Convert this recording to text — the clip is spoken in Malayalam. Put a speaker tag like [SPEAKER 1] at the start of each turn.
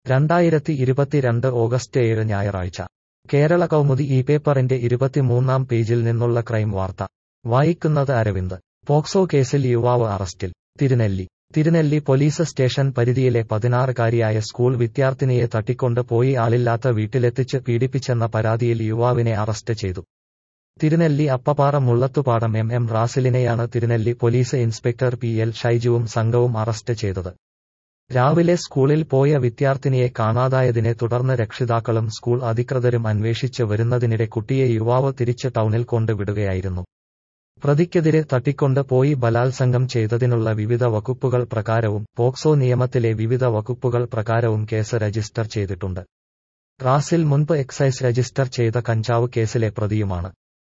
[SPEAKER 1] രണ്ടായിരത്തി ഇരുപത്തിരണ്ട് ഓഗസ്റ്റ് ഏഴ് ഞായറാഴ്ച കേരള കൗമുദി ഈ പേപ്പറിന്റെ ഇരുപത്തിമൂന്നാം പേജിൽ നിന്നുള്ള ക്രൈം വാർത്ത വായിക്കുന്നത് അരവിന്ദ് പോക്സോ കേസിൽ യുവാവ് അറസ്റ്റിൽ തിരുനെല്ലി തിരുനെല്ലി പോലീസ് സ്റ്റേഷൻ പരിധിയിലെ പതിനാറുകാരിയായ സ്കൂൾ വിദ്യാർത്ഥിനിയെ തട്ടിക്കൊണ്ട് പോയി ആളില്ലാത്ത വീട്ടിലെത്തിച്ച് പീഡിപ്പിച്ചെന്ന പരാതിയിൽ യുവാവിനെ അറസ്റ്റ് ചെയ്തു തിരുനെല്ലി അപ്പപ്പാറ മുള്ളത്തുപാടം എം എം റാസിലിനെയാണ് Thirunelli police inspector P L ഷൈജുവും സംഘവും അറസ്റ്റ് ചെയ്തത് രാവിലെ സ്കൂളിൽ പോയ വിദ്യാർത്ഥിനിയെ കാണാതായതിനെ തുടർന്ന് രക്ഷിതാക്കളും സ്കൂൾ അധികൃതരും അന്വേഷിച്ച് വരുന്നതിനിടെ കുട്ടിയെ യുവാവ് തിരിച്ച് ടൗണിൽ കൊണ്ടുവിടുകയായിരുന്നു പ്രതിക്കെതിരെ തട്ടിക്കൊണ്ട് പോയി ബലാത്സംഗം ചെയ്തതിനുള്ള വിവിധ വകുപ്പുകൾ പ്രകാരവും പോക്സോ നിയമത്തിലെ വിവിധ വകുപ്പുകൾ പ്രകാരവും കേസ് രജിസ്റ്റർ ചെയ്തിട്ടുണ്ട് റാസിൽ മുൻപ് എക്സൈസ് രജിസ്റ്റർ ചെയ്ത കഞ്ചാവ് കേസിലെ പ്രതിയുമാണ്